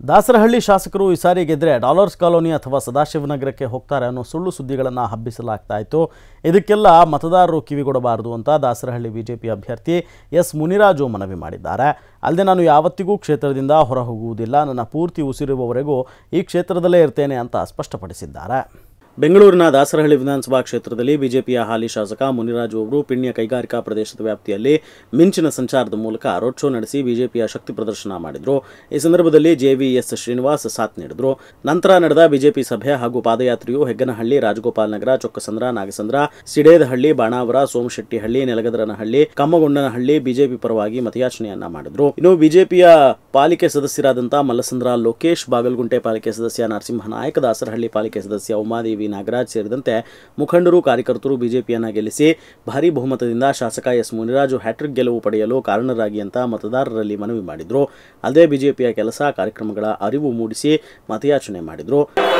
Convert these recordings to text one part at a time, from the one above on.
ದಾಸರಹಳ್ಳಿ ಶಾಸಕರು ಈ ಸಾರಿ ಗೆದ್ರೆ ಡಾಲರ್ಸ್ ಕಾಲೋನಿ ಅಥವಾ ಸದಾಶಿವನಗರಕ್ಕೆ ಹೋಗ್ತಾರೆ ಅನ್ನೋ ಸುಳ್ಳು ಸುದ್ದಿಗಳನ್ನು ಹಬ್ಬಿಸಲಾಗ್ತಾ ಇತ್ತು ಇದಕ್ಕೆಲ್ಲ ಮತದಾರರು ಕಿವಿಗೊಡಬಾರದು ಅಂತ ದಾಸರಹಳ್ಳಿ ಬಿಜೆಪಿ ಅಭ್ಯರ್ಥಿ ಎಸ್ ಮುನಿರಾಜು ಮನವಿ ಮಾಡಿದ್ದಾರೆ ಅಲ್ಲದೆ ನಾನು ಯಾವತ್ತಿಗೂ ಕ್ಷೇತ್ರದಿಂದ ಹೊರ ಹೋಗುವುದಿಲ್ಲ ನನ್ನ ಪೂರ್ತಿ ಉಸಿರುವವರೆಗೂ ಈ ಕ್ಷೇತ್ರದಲ್ಲೇ ಇರ್ತೇನೆ ಅಂತ ಸ್ಪಷ್ಟಪಡಿಸಿದ್ದಾರೆ ಬೆಂಗಳೂರಿನ ದಾಸರಹಳ್ಳಿ ವಿಧಾನಸಭಾ ಕ್ಷೇತ್ರದಲ್ಲಿ ಬಿಜೆಪಿಯ ಹಾಲಿ ಶಾಸಕ ಮುನಿರಾಜು ಅವರು ಪಿಣ್ಯ ಕೈಗಾರಿಕಾ ಪ್ರದೇಶದ ವ್ಯಾಪ್ತಿಯಲ್ಲಿ ಮಿಂಚಿನ ಸಂಚಾರದ ಮೂಲಕ ರೋಡ್ ಶೋ ನಡೆಸಿ ಬಿಜೆಪಿಯ ಶಕ್ತಿ ಪ್ರದರ್ಶನ ಮಾಡಿದರು ಈ ಸಂದರ್ಭದಲ್ಲಿ ಜೆವಿಎಸ್ ಶ್ರೀನಿವಾಸ್ ಸಾಥ್ ನೀಡಿದರು ನಂತರ ನಡೆದ ಬಿಜೆಪಿ ಸಭೆ ಹಾಗೂ ಪಾದಯಾತ್ರೆಯು ಹೆಗ್ಗನಹಳ್ಳಿ ರಾಜಗೋಪಾಲ್ ನಗರ ಚೊಕ್ಕಸಂದ್ರ ನಾಗಸಂದ್ರ ಸಿಡೇದಹಳ್ಳಿ ಬಾಣಾವರ ಸೋಮಶೆಟ್ಟಿಹಳ್ಳಿ ನೆಲಗದರನಹಳ್ಳಿ ಕಮ್ಮಗೊಂಡನಹಳ್ಳಿ ಬಿಜೆಪಿ ಪರವಾಗಿ ಮತಯಾಚನೆಯನ್ನ ಮಾಡಿದ್ರು ಇನ್ನು ಬಿಜೆಪಿಯ ಪಾಲಿಕೆ ಸದಸ್ಯರಾದಂತಹ ಮಲ್ಲಸಂದ್ರ ಲೋಕೇಶ್ ಬಾಗಲಗುಂಟೆ ಪಾಲಿಕೆ ಸದಸ್ಯ ನರಸಿಂಹನಾಯಕ್ ದಾಸರಹಳ್ಳಿ ಪಾಲಿಕೆ ಸದಸ್ಯ ಉಮಾದೇವಿ ನಾಗರಾಜ್ ಸೇರಿದಂತೆ ಮುಖಂಡರು ಕಾರ್ಯಕರ್ತರು ಬಿಜೆಪಿಯನ್ನ ಗೆಲ್ಲಿಸಿ ಭಾರೀ ಬಹುಮತದಿಂದ ಶಾಸಕ ಎಸ್ ಮುನಿರಾಜು ಹ್ಯಾಟ್ರಿಕ್ ಗೆಲುವು ಪಡೆಯಲು ಕಾರಣರಾಗಿ ಅಂತ ಮತದಾರರಲ್ಲಿ ಮನವಿ ಮಾಡಿದ್ರು ಅಲ್ಲದೆ ಬಿಜೆಪಿಯ ಕೆಲಸ ಕಾರ್ಯಕ್ರಮಗಳ ಅರಿವು ಮೂಡಿಸಿ ಮತಯಾಚನೆ ಮಾಡಿದ್ರು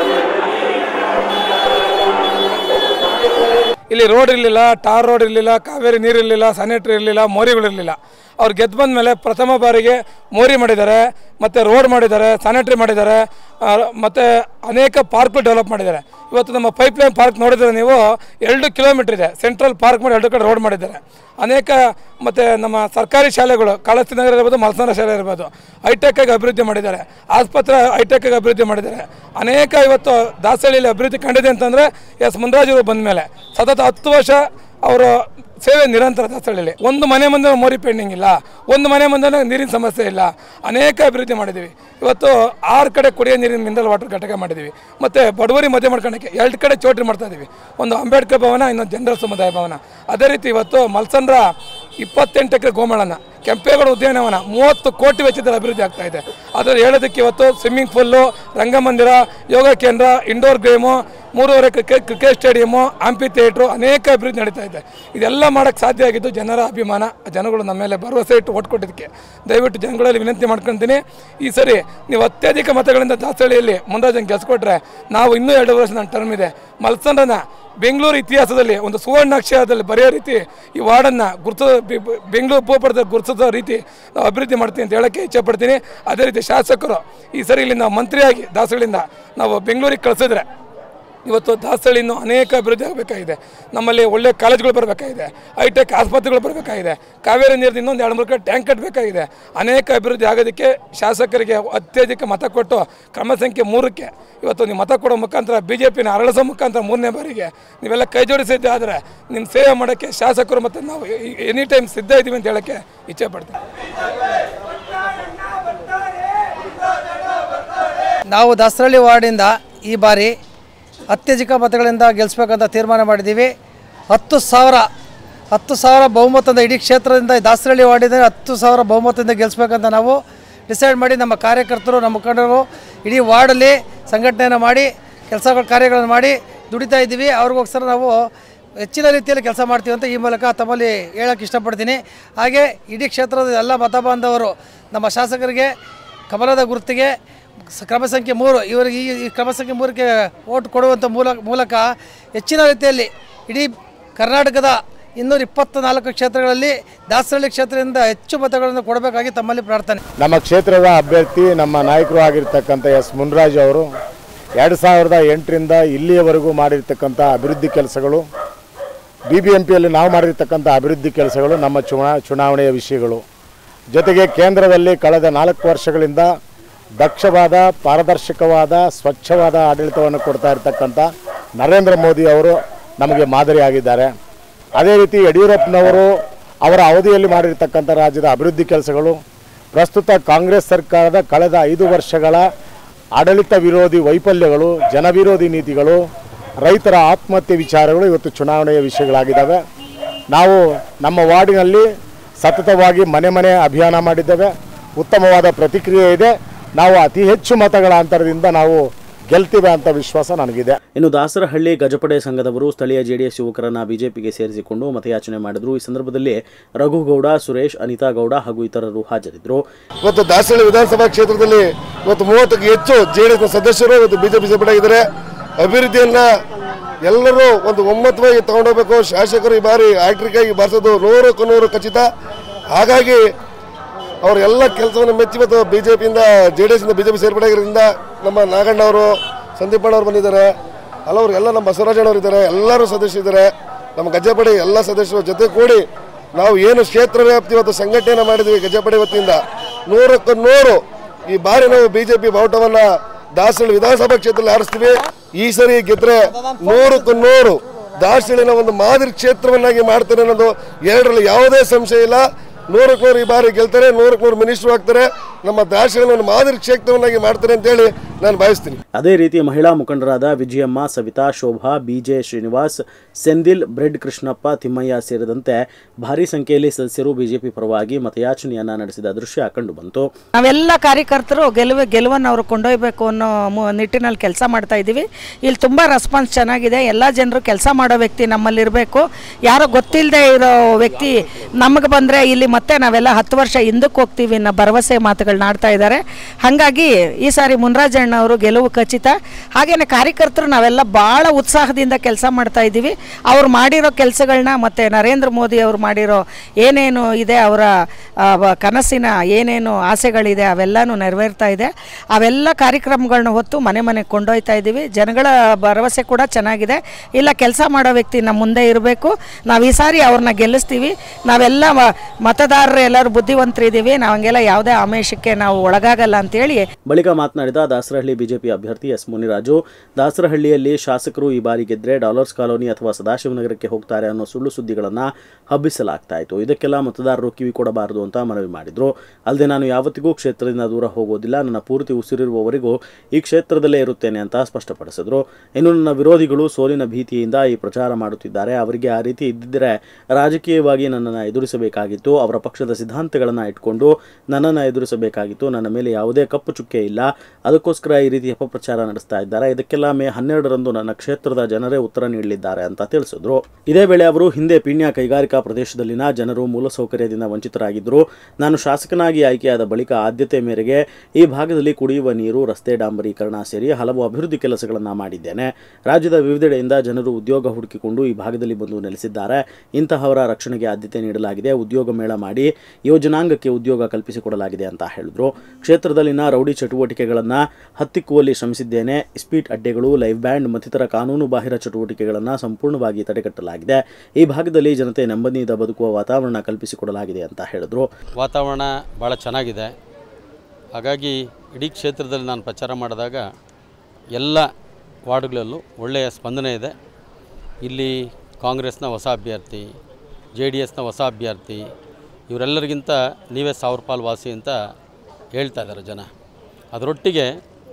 ಇಲ್ಲಿ ರೋಡ್ ಇರಲಿಲ್ಲ ಟಾರ್ ರೋಡ್ ಇರಲಿಲ್ಲ ಕಾವೇರಿ ನೀರು ಇರಲಿಲ್ಲ ಸ್ಯಾನಿಟ್ರಿ ಇರಲಿಲ್ಲ ಮೋರಿಗಳಿರಲಿಲ್ಲ ಅವ್ರು ಗೆದ್ದು ಬಂದ ಮೇಲೆ ಪ್ರಥಮ ಬಾರಿಗೆ ಮೋರಿ ಮಾಡಿದ್ದಾರೆ ಮತ್ತು ರೋಡ್ ಮಾಡಿದ್ದಾರೆ ಸ್ಯಾನಿಟ್ರಿ ಮಾಡಿದ್ದಾರೆ ಆ, ಮತ್ತು ಅನೇಕ ಪಾರ್ಕ್ಗಳು ಡೆವಲಪ್ ಮಾಡಿದ್ದಾರೆ ಇವತ್ತು ನಮ್ಮ ಪೈಪ್ಲೈನ್ ಪಾರ್ಕ್ ನೋಡಿದ್ರೆ ನೀವು ಎರಡು ಕಿಲೋಮೀಟರ್ ಇದೆ ಸೆಂಟ್ರಲ್ ಪಾರ್ಕ್ ಮಾಡಿ ಎರಡು ಕಡೆ ರೋಡ್ ಮಾಡಿದ್ದಾರೆ ಅನೇಕ ಮತ್ತು ನಮ್ಮ ಸರ್ಕಾರಿ ಶಾಲೆಗಳು ಕಾಳಸ್ತಿ ನಗರ ಇರ್ಬೋದು ಮಲ್ಸಂದ್ರ ಶಾಲೆ ಇರ್ಬೋದು ಹೈಟೆಕ್ ಆಗಿ ಅಭಿವೃದ್ಧಿ ಮಾಡಿದ್ದಾರೆ ಆಸ್ಪತ್ರೆ ಹೈಟೆಕ್ ಆಗಿ ಅಭಿವೃದ್ಧಿ ಮಾಡಿದ್ದಾರೆ ಅನೇಕ ಇವತ್ತು ದಾಸಹಳ್ಳಿಯಲ್ಲಿ ಅಭಿವೃದ್ಧಿ ಕಂಡಿದೆ ಅಂತಂದರೆ ಎಸ್ ಮುನ್ರಾಜು ಬಂದ ಮೇಲೆ ಸತತ ಹತ್ತು ವರ್ಷ ಅವರು ಸೇವೆ ನಿರಂತರ ದಾಸಹಳ್ಳಿಯಲ್ಲಿ ಒಂದು ಮನೆ ಮುಂದೆ ಮೋರಿ ಪೆಂಡಿಂಗ್ ಇಲ್ಲ ಒಂದು ಮನೆ ಮುಂದೆ ನೀರಿನ ಸಮಸ್ಯೆ ಇಲ್ಲ ಅನೇಕ ಅಭಿವೃದ್ಧಿ ಮಾಡಿದ್ದೀವಿ ಇವತ್ತು ಆರು ಕಡೆ ಕುಡಿಯೋ ನೀರಿನ ಮಿನರಲ್ ವಾಟರ್ ಘಟಕ ಮಾಡಿದ್ದೀವಿ ಮತ್ತು ಬಡವರಿ ಮದುವೆ ಮಾಡ್ಕೊಳಕ್ಕೆ ಎರಡು ಕಡೆ ಚೋಟ್ರಿ ಮಾಡ್ತಾ ಇದ್ದೀವಿ ಒಂದು ಅಂಬೇಡ್ಕರ್ ಭವನ ಇನ್ನೊಂದು ಜನರಲ್ ಸಮುದಾಯ ಭವನ ಅದೇ ರೀತಿ ಇವತ್ತು ಮಲ್ಸಂದ್ರ ಇಪ್ಪತ್ತೆಂಟು ಎಕರೆ ಗೋಮಳನ ಕೆಂಪೇಗೌಡ ಉದ್ಯಾನವನ ಮೂವತ್ತು ಕೋಟಿ ವೆಚ್ಚದಲ್ಲಿ ಅಭಿವೃದ್ಧಿ ಆಗ್ತಾ ಇದೆ ಅದರಲ್ಲಿ ಹೇಳೋದಕ್ಕೆ ಇವತ್ತು ಸ್ವಿಮ್ಮಿಂಗ್ ಪೂಲು ರಂಗಮಂದಿರ ಯೋಗ ಕೇಂದ್ರ ಇಂಡೋರ್ ಗೇಮು ಮೂರುವರೆ cricket cricket stadium amphitheatre ಅನೇಕ ಅಭಿವೃದ್ಧಿ ನಡೀತಾ ಇದೆ ಇದೆಲ್ಲ ಮಾಡೋಕ್ಕೆ ಸಾಧ್ಯ ಆಗಿದ್ದು ಜನರ ಅಭಿಮಾನ ಜನಗಳು ನಮ್ಮ ಮೇಲೆ ಭರವಸೆ ಇಟ್ಟು ಓಟ್ ಕೊಟ್ಟಿದ್ದಕ್ಕೆ ದಯವಿಟ್ಟು ಜನಗಳಲ್ಲಿ ವಿನಂತಿ ಮಾಡ್ಕೊತೀನಿ ಈ ಸರಿ ನೀವು ಅತ್ಯಧಿಕ ಮತಗಳಿಂದ ದಾಸಹಳ್ಳಿಯಲ್ಲಿ ಮುಂದಾಜನ್ ಗೆಲ್ಸ್ಕೊಟ್ರೆ ನಾವು ಇನ್ನೂ ಎರಡು ವರ್ಷ ನನ್ನ ಟರ್ಮ್ ಇದೆ ಮಲ್ಸಂದ್ರನ ಬೆಂಗಳೂರು ಇತಿಹಾಸದಲ್ಲಿ ಒಂದು ಸುವರ್ಣಾಕ್ಷರದಲ್ಲಿ ಬರೆಯೋ ರೀತಿ ಈ ವಾರ್ಡನ್ನು ಗುರುತ ಬೆಂಗಳೂರು ಭೂಪಟದಲ್ಲಿ ಗುರುತಿಸೋ ರೀತಿ ನಾವು ಅಭಿವೃದ್ಧಿ ಮಾಡ್ತೀವಿ ಅಂತ ಹೇಳೋಕ್ಕೆ ಇಚ್ಛೆಪಡ್ತೀನಿ ಅದೇ ರೀತಿ ಶಾಸಕರು ಈ ಸರಿ ಇಲ್ಲಿ ನಾವು ಮಂತ್ರಿಯಾಗಿ ದಾಸಗಳಿಂದ ನಾವು ಬೆಂಗಳೂರಿಗೆ ಕಳಿಸಿದ್ರೆ ಇವತ್ತು ದಾಸಹಳ್ಳಿ ಇನ್ನೂ ಅನೇಕ ಅಭಿವೃದ್ಧಿ ಆಗಬೇಕಾಗಿದೆ ನಮ್ಮಲ್ಲಿ ಒಳ್ಳೆ ಕಾಲೇಜ್ಗಳು ಬರಬೇಕಾಗಿದೆ ಹೈಟೆಕ್ ಆಸ್ಪತ್ರೆಗಳು ಬರಬೇಕಾಗಿದೆ ಕಾವೇರಿ ನೀರಿನ ಇನ್ನೊಂದು ಎರಡು ಮೂರು ಕಡೆ ಟ್ಯಾಂಕ್ ಕಟ್ಟಬೇಕಾಗಿದೆ ಅನೇಕ ಅಭಿವೃದ್ಧಿ ಆಗೋದಕ್ಕೆ ಶಾಸಕರಿಗೆ ಅತ್ಯಧಿಕ ಮತ ಕೊಟ್ಟು ಕ್ರಮ ಸಂಖ್ಯೆ ಮೂರಕ್ಕೆ ಇವತ್ತು ನೀವು ಮತ ಕೊಡೋ ಮುಖಾಂತರ ಬಿ ಜೆ ಪಿನ ಅರಳಿಸೋ ಮುಖಾಂತರ ಮೂರನೇ ಬಾರಿಗೆ ನೀವೆಲ್ಲ ಕೈ ಜೋಡಿಸಿದ್ದೆ ಆದರೆ ನಿಮ್ಮ ಸೇವೆ ಮಾಡೋಕ್ಕೆ ಶಾಸಕರು ಮತ್ತು ನಾವು ಎನಿ ಟೈಮ್ ಸಿದ್ಧ ಇದ್ದೀವಿ ಅಂತ ಹೇಳೋಕ್ಕೆ ಇಚ್ಛೆ ಪಡ್ತೀನಿ ನಾವು ದಾಸರಳ್ಳಿ ವಾರ್ಡಿಂದ ಈ ಬಾರಿ ಅತ್ಯಧಿಕ ಮತಗಳಿಂದ ಗೆಲ್ಲಿಸ್ಬೇಕಂತ ತೀರ್ಮಾನ ಮಾಡಿದ್ದೀವಿ ಹತ್ತು ಸಾವಿರ ಹತ್ತು ಸಾವಿರ ಬಹುಮತದಿಂದ ಇಡೀ ಕ್ಷೇತ್ರದಿಂದ ದಾಸರಳ್ಳಿ ವಾರ್ಡಿಂದ ಹತ್ತು ಸಾವಿರ ಬಹುಮತದಿಂದ ಗೆಲ್ಲಿಸ್ಬೇಕಂತ ನಾವು ಡಿಸೈಡ್ ಮಾಡಿ ನಮ್ಮ ಕಾರ್ಯಕರ್ತರು ನಮ್ಮ ಮುಖಂಡರು ಇಡೀ ವಾರ್ಡಲ್ಲಿ ಸಂಘಟನೆಯನ್ನು ಮಾಡಿ ಕೆಲಸಗಳ ಕಾರ್ಯಗಳನ್ನು ಮಾಡಿ ದುಡಿತಾ ಇದ್ದೀವಿ ಅವ್ರಿಗೋಸ್ಕರ ನಾವು ಹೆಚ್ಚಿನ ರೀತಿಯಲ್ಲಿ ಕೆಲಸ ಮಾಡ್ತೀವಿ ಅಂತ ಈ ಮೂಲಕ ತಮ್ಮಲ್ಲಿ ಹೇಳೋಕ್ಕೆ ಇಷ್ಟಪಡ್ತೀನಿ ಹಾಗೆ ಇಡೀ ಕ್ಷೇತ್ರದ ಎಲ್ಲ ಮತ ಬಾಂಧವರು ನಮ್ಮ ಶಾಸಕರಿಗೆ ಕಮಲದ ಗುರುತಿಗೆ ಸ- ಕ್ರಮ ಸಂಖ್ಯೆ ಮೂರು ಇವರಿಗೆ ಈ ಈ ಕ್ರಮ ಸಂಖ್ಯೆ ಮೂರಕ್ಕೆ ಓಟ್ ಕೊಡುವಂಥ ಮೂಲ ಮೂಲಕ ಹೆಚ್ಚಿನ ರೀತಿಯಲ್ಲಿ ಇಡೀ ಕರ್ನಾಟಕದ ಇನ್ನೂರ ಇಪ್ಪತ್ತ ನಾಲ್ಕು ಕ್ಷೇತ್ರಗಳಲ್ಲಿ ದಾಸರಳ್ಳಿ ಕ್ಷೇತ್ರದಿಂದ ಹೆಚ್ಚು ಮತಗಳನ್ನು ಕೊಡಬೇಕಾಗಿ ತಮ್ಮಲ್ಲಿ ಪ್ರಾರ್ಥನೆ ನಮ್ಮ ಕ್ಷೇತ್ರದ ಅಭ್ಯರ್ಥಿ ನಮ್ಮ ನಾಯಕರು ಆಗಿರ್ತಕ್ಕಂಥ ಎಸ್ ಮುನ್ರಾಜ್ ಅವರು ಎರಡು ಸಾವಿರದ ಎಂಟರಿಂದ ಇಲ್ಲಿಯವರೆಗೂ ಮಾಡಿರ್ತಕ್ಕಂಥ ಅಭಿವೃದ್ಧಿ ಕೆಲಸಗಳು ಬಿ ಬಿ ಎಂ ಪಿಯಲ್ಲಿ ನಾವು ಮಾಡಿರ್ತಕ್ಕಂಥ ಅಭಿವೃದ್ಧಿ ಕೆಲಸಗಳು ನಮ್ಮ ಚುನಾ ಚುನಾವಣೆಯ ವಿಷಯಗಳು ಜೊತೆಗೆ ಕೇಂದ್ರದಲ್ಲಿ ಕಳೆದ ನಾಲ್ಕು ವರ್ಷಗಳಿಂದ ದಕ್ಷವಾದ ಪಾರದರ್ಶಕವಾದ ಸ್ವಚ್ಛವಾದ ಆಡಳಿತವನ್ನು ಕೊಡ್ತಾ ಇರತಕ್ಕಂಥ ನರೇಂದ್ರ ಮೋದಿ ಅವರು ನಮಗೆ ಮಾದರಿಯಾಗಿದ್ದಾರೆ ಅದೇ ರೀತಿ ಯಡಿಯೂರಪ್ಪನವರು ಅವರ ಅವಧಿಯಲ್ಲಿ ಮಾಡಿರ್ತಕ್ಕಂಥ ರಾಜ್ಯದ ಅಭಿವೃದ್ಧಿ ಕೆಲಸಗಳು ಪ್ರಸ್ತುತ ಕಾಂಗ್ರೆಸ್ ಸರ್ಕಾರದ ಕಳೆದ ಐದು ವರ್ಷಗಳ ಆಡಳಿತ ವಿರೋಧಿ ವೈಫಲ್ಯಗಳು ಜನವಿರೋಧಿ ನೀತಿಗಳು ರೈತರ ಆತ್ಮಹತ್ಯೆ ವಿಚಾರಗಳು ಇವತ್ತು ಚುನಾವಣೆಯ ವಿಷಯಗಳಾಗಿದ್ದಾವೆ ನಾವು ನಮ್ಮ ವಾರ್ಡಿನಲ್ಲಿ ಸತತವಾಗಿ ಮನೆ ಮನೆ ಅಭಿಯಾನ ಮಾಡಿದ್ದೇವೆ ಉತ್ತಮವಾದ ಪ್ರತಿಕ್ರಿಯೆ ಇದೆ ನಾವು ಅತಿ ಹೆಚ್ಚು ಮತಗಳ ಅಂತರದಿಂದ ನಾವು ಗೆಲ್ತೀವಿ ಅಂತ ವಿಶ್ವಾಸ ನನಗಿದೆ ಇನ್ನು ದಾಸರಹಳ್ಳಿ ಗಜಪಡೆ ಸಂಘದವರು ಸ್ಥಳೀಯ ಜೆಡಿಎಸ್ ಯುವಕರನ್ನ ಬಿಜೆಪಿಗೆ ಸೇರಿಸಿಕೊಂಡು ಮತಯಾಚನೆ ಮಾಡಿದ್ರು ಈ ಸಂದರ್ಭದಲ್ಲಿ ರಘುಗೌಡ ಸುರೇಶ್ ಅನಿತಾ ಗೌಡ ಹಾಗೂ ಇತರರು ಹಾಜರಿದ್ದರು ಇವತ್ತು ದಾಸಹಳ್ಳಿ ವಿಧಾನಸಭಾ ಕ್ಷೇತ್ರದಲ್ಲಿ ಇವತ್ತು ಮೂವತ್ತಕ್ಕೂ ಹೆಚ್ಚು ಜೆ ಡಿ ಎಸ್ ಸದಸ್ಯರು ಇವತ್ತು ಬಿಜೆಪಿ ಸೇರ್ಪಡೆಯಾಗಿದ್ದಾರೆ ಅಭಿವೃದ್ಧಿಯನ್ನ ಎಲ್ಲರೂ ಒಂದು ಒಮ್ಮತವಾಗಿ ತಗೊಂಡೋಗ್ಬೇಕು ಶಾಸಕರು ಈ ಬಾರಿ ಹ್ಯಾಟ್ರಿಕ್ ಆಗಿ ಬಾರಿಸೋದು ನೂರಕ್ಕೂ ನೂರು ಖಚಿತ ಹಾಗಾಗಿ ಅವ್ರ ಎಲ್ಲ ಕೆಲಸವನ್ನು ಮೆಚ್ಚಿ ಮತ್ತು ಬಿ ಜೆ ಪಿಯಿಂದ ಜೆ ಡಿ ಎಸ್ಸಿಂದ ಬಿ ಜೆ ಪಿ ಸೇರ್ಪಡೆಯಾಗಿರೋದ್ರಿಂದ ನಮ್ಮ ನಾಗಣ್ಣ ಅವರು ಸಂದೀಪ್ ಅಣ್ಣ ಅವರು ಬಂದಿದ್ದಾರೆ ಹಲವರು ಎಲ್ಲ ನಮ್ಮ ಬಸವರಾಜಣ್ಣವರು ಇದ್ದಾರೆ ಎಲ್ಲರೂ ಸದಸ್ಯರಿದ್ದಾರೆ ನಮ್ಮ ಗಜ್ಜೆಪಡೆ ಎಲ್ಲ ಸದಸ್ಯರ ಜೊತೆ ಕೂಡಿ ನಾವು ಏನು ಕ್ಷೇತ್ರ ವ್ಯಾಪ್ತಿ ಇವತ್ತು ಸಂಘಟನೆಯನ್ನು ಮಾಡಿದ್ವಿ ಗಜ್ಜೆಪಡೆ ವತಿಯಿಂದ ನೂರಕ್ಕೂ ನೂರು ಈ ಬಾರಿ ನಾವು ಬಿಜೆಪಿ ಬಾವುಟವನ್ನ ದಾಸರಳ್ಳಿ ವಿಧಾನಸಭಾ ಕ್ಷೇತ್ರದಲ್ಲಿ ಆರಿಸ್ತೀವಿ ಈ ಸರಿ ಗೆದ್ರೆ ನೂರಕ್ಕೂ ನೂರು ದಾಸರಳ್ಳಿನ ಒಂದು ಮಾದರಿ ಕ್ಷೇತ್ರವನ್ನಾಗಿ ಮಾಡ್ತಾರೆ ಅನ್ನೋದು ಎರಡರಲ್ಲಿ ಯಾವುದೇ ಸಂಶಯ ಇಲ್ಲ ನೂರಕ್ಕೆ ನೂರು ಈ ಬಾರಿ ಗೆಲ್ತಾರೆ ನೂರಕ್ಕೆ ನೂರು ಮಿನಿಸ್ಟ್ರು ಆಗ್ತಾರೆ ನಮ್ಮ ದಾಸರಳ್ಳಿನ ಒಂದು ಮಾದರಿ ಕ್ಷೇತ್ರವನ್ನಾಗಿ ಮಾಡ್ತಾರೆ ಅಂತೇಳಿ ನಾನು ಭಾವಿಸ್ತೀನಿ ಅದೇ ರೀತಿ ಮಹಿಳಾ ಮುಖಂಡರಾದ ವಿಜಯಮ್ಮ ಸವಿತಾ ಶೋಭಾ ಬಿಜೆ ಶ್ರೀನಿವಾಸ್ ಸೆಂದಿಲ್ ಬ್ರೆಡ್ ಕೃಷ್ಣಪ್ಪ ತಿಮ್ಮಯ್ಯ ಸೇರಿದಂತೆ ಭಾರಿ ಸಂಖ್ಯೆಯಲ್ಲಿ ಸದಸ್ಯರು ಬಿಜೆಪಿ ಪರವಾಗಿ ಮತಯಾಚನೆಯನ್ನ ನಡೆಸಿದ ದೃಶ್ಯ ಕಂಡುಬಂತು ನಾವೆಲ್ಲ ಕಾರ್ಯಕರ್ತರು ಗೆಲುವು ಗೆಲುವನ್ನು ಅವರು ಕೊಂಡೊಯ್ಯಬೇಕು ಅನ್ನೋ ಮು- ನಿಟ್ಟಿನಲ್ಲಿ ಕೆಲಸ ಮಾಡ್ತಾ ಇದ್ದೀವಿ ಇಲ್ಲಿ ತುಂಬ ರೆಸ್ಪಾನ್ಸ್ ಚೆನ್ನಾಗಿದೆ ಎಲ್ಲ ಜನರು ಕೆಲಸ ಮಾಡೋ ವ್ಯಕ್ತಿ ನಮ್ಮಲ್ಲಿರಬೇಕು ಯಾರೋ ಗೊತ್ತಿಲ್ಲದೆ ಇರೋ ವ್ಯಕ್ತಿ ನಮಗೆ ಬಂದರೆ ಇಲ್ಲಿ ಮತ್ತೆ ನಾವೆಲ್ಲ ಹತ್ತು ವರ್ಷ ಹಿಂದಕ್ಕೆ ಹೋಗ್ತೀವಿ ಅನ್ನೋ ಭರವಸೆ ಮಾತುಗಳನ್ನ ಆಡ್ತಾ ಇದ್ದಾರೆ ಹಾಗಾಗಿ ಈ ಸಾರಿ ಮುನ್ರಾಜಣ್ಣ ಅವರು ಗೆಲುವು ಖಚಿತ ಹಾಗೆಯೇ ಕಾರ್ಯಕರ್ತರು ನಾವೆಲ್ಲ ಭಾಳ ಉತ್ಸಾಹದಿಂದ ಕೆಲಸ ಮಾಡ್ತಾ ಇದ್ದೀವಿ ಅವ್ರು ಮಾಡಿರೋ ಕೆಲಸಗಳನ್ನ ಮತ್ತು ನರೇಂದ್ರ ಮೋದಿ ಅವರು ಮಾಡಿರೋ ಏನೇನು ಇದೆ ಅವರ ಆ, ವ- ಕನಸಿನ ಏನೇನು ಆಸೆಗಳಿದೆ ಅವೆಲ್ಲನೂ ನೆರವೇರ್ತಾ ಇದೆ ಅವೆಲ್ಲ ಕಾರ್ಯಕ್ರಮಗಳನ್ನ ಹೊತ್ತು ಮನೆ ಮನೆಗೆ ಕೊಂಡೊಯ್ತಾ ಇದ್ದೀವಿ ಜನಗಳ ಭರವಸೆ ಕೂಡ ಚೆನ್ನಾಗಿದೆ ಇಲ್ಲ ಕೆಲಸ ಮಾಡೋ ವ್ಯಕ್ತಿ ನಮ್ಮ ಮುಂದೆ ಇರಬೇಕು ನಾವು ಈ ಸಾರಿ ಅವ್ರನ್ನ ಗೆಲ್ಲಿಸ್ತೀವಿ ನಾವೆಲ್ಲ ಮ- ಮತದಾರರು ಎಲ್ಲರೂ ಬುದ್ಧಿವಂತರಿದ್ದೀವಿ ನಾವು ಹಂಗೆಲ್ಲ ಯಾವುದೇ ಆಮೇಶಕ್ಕೆ ನಾವು ಒಳಗಾಗಲ್ಲ ಅಂತೇಳಿ ಬಳಿಕ ಮಾತನಾಡಿದ ದಾಸರಹಳ್ಳಿ ಬಿಜೆಪಿ ಅಭ್ಯರ್ಥಿ ಎಸ್ ಮುನಿರಾಜು ದಾಸರಹಳ್ಳಿಯಲ್ಲಿ ಶಾಸಕರು ಈ ಬಾರಿ ಗೆದ್ರೆ ಡಾಲರ್ಸ್ ಕಾಲೋನಿ ಅಥವಾ ಸದಾಶಿವನಗರಕ್ಕೆ ಹೋಗ್ತಾರೆ ಅನ್ನೋ ಸುಳ್ಳು ಸುದ್ದಿಗಳನ್ನ ಹಬ್ಬಿಸಲಾಗ್ತಾ ಇತ್ತು ಇದಕ್ಕೆಲ್ಲ ಮತದಾರರು ಕಿವಿ ಕೊಡಬಾರದು ಅಂತ ಮನವಿ ಮಾಡಿದ್ರು ಅಲ್ಲದೆ ನಾನು ಯಾವತ್ತಿಗೂ ಕ್ಷೇತ್ರದಿಂದ ದೂರ ಹೋಗೋದಿಲ್ಲ ನನ್ನ ಪೂರ್ತಿ ಉಸಿರಿರುವವರೆಗೂ ಈ ಕ್ಷೇತ್ರದಲ್ಲೇ ಇರುತ್ತೇನೆ ಅಂತ ಸ್ಪಷ್ಟಪಡಿಸಿದ್ರು ಇನ್ನು ನನ್ನ ವಿರೋಧಿಗಳು ಸೋಲಿನ ಭೀತಿಯಿಂದ ಈ ಪ್ರಚಾರ ಮಾಡುತ್ತಿದ್ದಾರೆ ಅವರಿಗೆ ಆ ರೀತಿ ಇದ್ದಿದ್ದರೆ ರಾಜಕೀಯವಾಗಿ ನನ್ನನ್ನು ಎದುರಿಸಬೇಕಾಗಿತ್ತು ಅವರ ಪಕ್ಷದ ಸಿದ್ಧಾಂತಗಳನ್ನು ಇಟ್ಕೊಂಡು ನನ್ನನ್ನು ಎದುರಿಸಬೇಕಾಗಿತ್ತು ನನ್ನ ಮೇಲೆ ಯಾವುದೇ ಕಪ್ಪು ಚುಕ್ಕೆ ಇಲ್ಲ ಅದಕ್ಕೋಸ್ಕರ ಈ ರೀತಿ ಅಪಪ್ರಚಾರ ನಡೆಸ್ತಾ ಇದ್ದಾರೆ ಇದಕ್ಕೆಲ್ಲ ಮೇ ಹನ್ನೆರಡರಂದು ನನ್ನ ಕ್ಷೇತ್ರದ ಜನರೇ ಉತ್ತರ ನೀಡಲಿದ್ದಾರೆ ಅಂತ ತಿಳಿಸಿದ್ರು ಇದೇ ವೇಳೆ ಅವರು ಹಿಂದೆ ಪೀಣ್ಯ ಕೈಗಾರಿಕಾ ಪ್ರದೇಶದಲ್ಲಿನ ಜನರು ಮೂಲಸೌಕರ್ಯದಿಂದ ವಂಚಿತರಾಗಿದ್ದರು ನಾನು ಶಾಸಕನಾಗಿ ಆಯ್ಕೆಯಾದ ಬಳಿಕ ಆದ್ಯತೆ ಮೇರೆಗೆ ಈ ಭಾಗದಲ್ಲಿ ಕುಡಿಯುವ ನೀರು ರಸ್ತೆ ಡಾಂಬರೀಕರಣ ಸೇರಿ ಹಲವು ಅಭಿವೃದ್ಧಿ ಕೆಲಸಗಳನ್ನು ಮಾಡಿದ್ದೇನೆ ರಾಜ್ಯದ ವಿವಿಧೆಡೆಯಿಂದ ಜನರು ಉದ್ಯೋಗ ಹುಡುಕಿಕೊಂಡು ಈ ಭಾಗದಲ್ಲಿ ಬಂದು ನೆಲೆಸಿದ್ದಾರೆ ಇಂತಹವರ ರಕ್ಷಣೆಗೆ ಆದ್ಯತೆ ನೀಡಲಾಗಿದೆ ಉದ್ಯೋಗ ಮೇಳ ಮಾಡಿ ಯೋಜನಾಂಗಕ್ಕೆ ಉದ್ಯೋಗ ಕಲ್ಪಿಸಿಕೊಡಲಾಗಿದೆ ಅಂತ ಹೇಳಿದ್ರು ಕ್ಷೇತ್ರದಲ್ಲಿನ ರೌಡಿ ಚಟುವಟಿಕೆಗಳನ್ನು ಹತ್ತಿಕ್ಕುವಲ್ಲಿ ಶ್ರಮಿಸಿದ್ದೇನೆ ಇಸ್ಪೀಟ್ ಅಡ್ಡೆಗಳು ಲೈವ್ ಬ್ಯಾಂಡ್ ಮತ್ತಿತರ ಕಾನೂನು ಬಾಹಿರ ಚಟುವಟಿಕೆಗಳನ್ನು ಸಂಪೂರ್ಣವಾಗಿ ತಡೆಗಟ್ಟಲಾಗಿದೆ ಈ ಭಾಗದಲ್ಲಿ ಜನತೆ ನೆಮ್ಮದಿಯಿಂದ ಬದುಕುವ ವಾತಾವರಣ ಕಲ್ಪಿಸಿಕೊಡಲಾಗಿದೆ ಅಂತ ಹೇಳಿದ್ರು ವಾತಾವರಣ ಭಾಳ ಚೆನ್ನಾಗಿದೆ ಹಾಗಾಗಿ ಇಡೀ ಕ್ಷೇತ್ರದಲ್ಲಿ ನಾನು ಪ್ರಚಾರ ಮಾಡಿದಾಗ ಎಲ್ಲ ವಾರ್ಡ್ಗಳಲ್ಲೂ ಒಳ್ಳೆಯ ಸ್ಪಂದನೆ ಇದೆ ಇಲ್ಲಿ ಕಾಂಗ್ರೆಸ್ನ ಹೊಸ ಅಭ್ಯರ್ಥಿ ಜೆ ಡಿ ಎಸ್ನ ಹೊಸ ಅಭ್ಯರ್ಥಿ ಇವರೆಲ್ಲರಿಗಿಂತ ನೀವೇ ಸಾವಿರ ಪಾಲು ವಾಸಿ ಅಂತ ಹೇಳ್ತಾ ಇದ್ದಾರೆ ಜನ ಅದರೊಟ್ಟಿಗೆ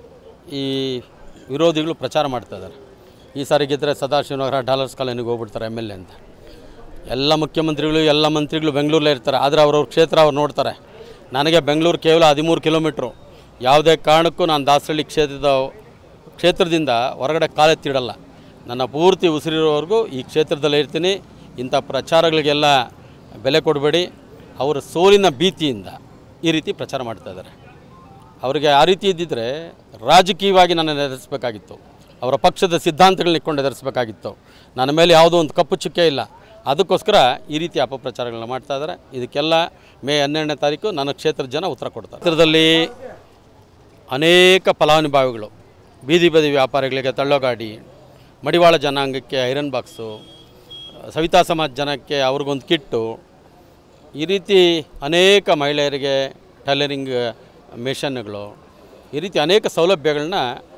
ಈ ವಿರೋಧಿಗಳು ಪ್ರಚಾರ ಮಾಡ್ತಾ ಇದ್ದಾರೆ ಈ ಸಾರಿ ಗೆದ್ದರೆ ಸದಾಶಿವನಗರ ಡಾಲರ್ಸ್ ಕಾಲೋನಿಗೆ ಹೋಗ್ಬಿಡ್ತಾರೆ ಎಮ್ ಎಲ್ ಎ ಅಂತ ಎಲ್ಲ ಮುಖ್ಯಮಂತ್ರಿಗಳು ಎಲ್ಲ ಮಂತ್ರಿಗಳು ಬೆಂಗಳೂರಲ್ಲೇ ಇರ್ತಾರೆ ಆದರೆ ಅವ್ರವ್ರ ಕ್ಷೇತ್ರ ಅವ್ರು ನೋಡ್ತಾರೆ ನನಗೆ ಬೆಂಗಳೂರು ಕೇವಲ ಹದಿಮೂರು ಕಿಲೋಮೀಟ್ರು ಯಾವುದೇ ಕಾರಣಕ್ಕೂ ನಾನು ದಾಸರಳ್ಳಿ ಕ್ಷೇತ್ರದ ಕ್ಷೇತ್ರದಿಂದ ಹೊರಗಡೆ ಕಾಲೆತ್ತಿಡಲ್ಲ ನನ್ನ ಪೂರ್ತಿ ಉಸಿರಿರೋವರೆಗೂ ಈ ಕ್ಷೇತ್ರದಲ್ಲೇ ಇರ್ತೀನಿ ಇಂಥ ಪ್ರಚಾರಗಳಿಗೆಲ್ಲ ಬೆಲೆ ಕೊಡಬೇಡಿ ಅವರ ಸೋಲಿನ ಭೀತಿಯಿಂದ ಈ ರೀತಿ ಪ್ರಚಾರ ಮಾಡ್ತಾ ಇದ್ದಾರೆ ಅವರಿಗೆ ಆ ರೀತಿ ಇದ್ದಿದ್ದರೆ ರಾಜಕೀಯವಾಗಿ ನನ್ನನ್ನು ಎದುರಿಸಬೇಕಾಗಿತ್ತು ಅವರ ಪಕ್ಷದ ಸಿದ್ಧಾಂತಗಳನ್ನ ಇಟ್ಕೊಂಡು ಎದುರಿಸಬೇಕಾಗಿತ್ತು ನನ್ನ ಮೇಲೆ ಯಾವುದೋ ಒಂದು ಕಪ್ಪು ಚುಕ್ಕೆ ಇಲ್ಲ ಅದಕ್ಕೋಸ್ಕರ ಈ ರೀತಿ ಅಪಪ್ರಚಾರಗಳನ್ನ ಮಾಡ್ತಾ ಇದ್ದಾರೆ ಇದಕ್ಕೆಲ್ಲ ಮೇ ಹನ್ನೆರಡನೇ ತಾರೀಕು ನನ್ನ ಕ್ಷೇತ್ರದ ಜನ ಉತ್ತರ ಕೊಡ್ತಾರೆ ಕ್ಷೇತ್ರದಲ್ಲಿ ಅನೇಕ ಫಲಾನುಭವಿಗಳು ಬೀದಿ ಬದಿ ವ್ಯಾಪಾರಿಗಳಿಗೆ ತಳ್ಳೋಗಾಡಿ ಮಡಿವಾಳ ಜನಾಂಗಕ್ಕೆ ಐರನ್ ಬಾಕ್ಸು ಸವಿತಾ ಸಮಾಜ ಜನಕ್ಕೆ ಅವ್ರಿಗೊಂದು ಕಿಟ್ಟು ಈ ರೀತಿ ಅನೇಕ ಮಹಿಳೆಯರಿಗೆ ಟೈಲರಿಂಗ್ ಮಿಷನ್ಗಳು ಈ ರೀತಿ ಅನೇಕ ಸೌಲಭ್ಯಗಳನ್ನ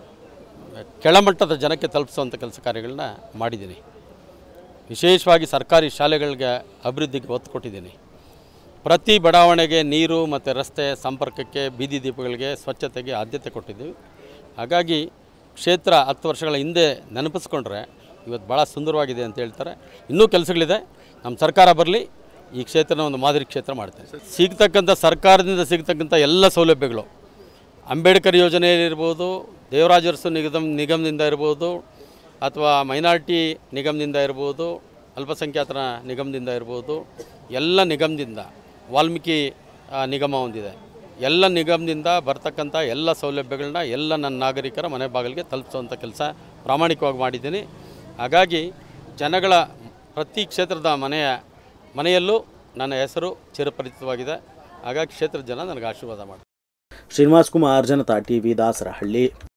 ಕೆಳಮಟ್ಟದ ಜನಕ್ಕೆ ತಲುಪಿಸುವಂಥ ಕೆಲಸ ಕಾರ್ಯಗಳನ್ನ ಮಾಡಿದ್ದೀನಿ ವಿಶೇಷವಾಗಿ ಸರ್ಕಾರಿ ಶಾಲೆಗಳಿಗೆ ಅಭಿವೃದ್ಧಿಗೆ ಒತ್ತು ಕೊಟ್ಟಿದ್ದೀನಿ ಪ್ರತಿ ಬಡಾವಣೆಗೆ ನೀರು ಮತ್ತು ರಸ್ತೆ ಸಂಪರ್ಕಕ್ಕೆ ಬೀದಿ ದೀಪಗಳಿಗೆ ಸ್ವಚ್ಛತೆಗೆ ಆದ್ಯತೆ ಕೊಟ್ಟಿದ್ದೀವಿ ಹಾಗಾಗಿ ಕ್ಷೇತ್ರ ಹತ್ತು ವರ್ಷಗಳ ಹಿಂದೆ ನೆನಪಿಸ್ಕೊಂಡ್ರೆ ಇವತ್ತು ಭಾಳ ಸುಂದರವಾಗಿದೆ ಅಂತ ಹೇಳ್ತಾರೆ ಇನ್ನೂ ಕೆಲಸಗಳಿದೆ ನಮ್ಮ ಸರ್ಕಾರ ಬರಲಿ ಈ ಕ್ಷೇತ್ರನ ಒಂದು ಮಾದರಿ ಕ್ಷೇತ್ರ ಮಾಡ್ತೇನೆ ಸಿಗ್ತಕ್ಕಂಥ ಸರ್ಕಾರದಿಂದ ಸಿಗ್ತಕ್ಕಂಥ ಎಲ್ಲ ಸೌಲಭ್ಯಗಳು ಅಂಬೇಡ್ಕರ್ ಯೋಜನೆಯಲ್ಲಿರ್ಬೋದು ದೇವರಾಜ ಅರಸು ನಿಗಮ ನಿಗಮದಿಂದ ಇರ್ಬೋದು ಅಥವಾ ಮೈನಾರಿಟಿ ನಿಗಮದಿಂದ ಇರ್ಬೋದು ಅಲ್ಪಸಂಖ್ಯಾತರ ನಿಗಮದಿಂದ ಇರ್ಬೋದು ಎಲ್ಲ ನಿಗಮದಿಂದ ವಾಲ್ಮೀಕಿ ಆ, ನಿಗಮ ಹೊಂದಿದೆ ಎಲ್ಲ ನಿಗಮದಿಂದ ಬರ್ತಕ್ಕಂಥ ಎಲ್ಲ ಸೌಲಭ್ಯಗಳನ್ನ ಎಲ್ಲ ನನ್ನ ನಾಗರಿಕರ ಮನೆ ಬಾಗಿಲಿಗೆ ತಲುಪಿಸುವಂಥ ಕೆಲಸ ಪ್ರಾಮಾಣಿಕವಾಗಿ ಮಾಡಿದ್ದೀನಿ ಹಾಗಾಗಿ ಜನಗಳ ಪ್ರತಿ ಕ್ಷೇತ್ರದ ಮನೆಯ ಮನೆಯಲ್ಲೂ ನನ್ನ ಹೆಸರು ಚಿರಪರಿಚಿತವಾಗಿದೆ ಹಾಗಾಗಿ ಕ್ಷೇತ್ರದ ಜನ ನನಗೆ ಆಶೀರ್ವಾದ ಮಾಡ್ತಾರೆ ಶ್ರೀನಿವಾಸ್ ಕುಮಾರ್ ಜನತಾ ಟಿವಿ ದಾಸರಹಳ್ಳಿ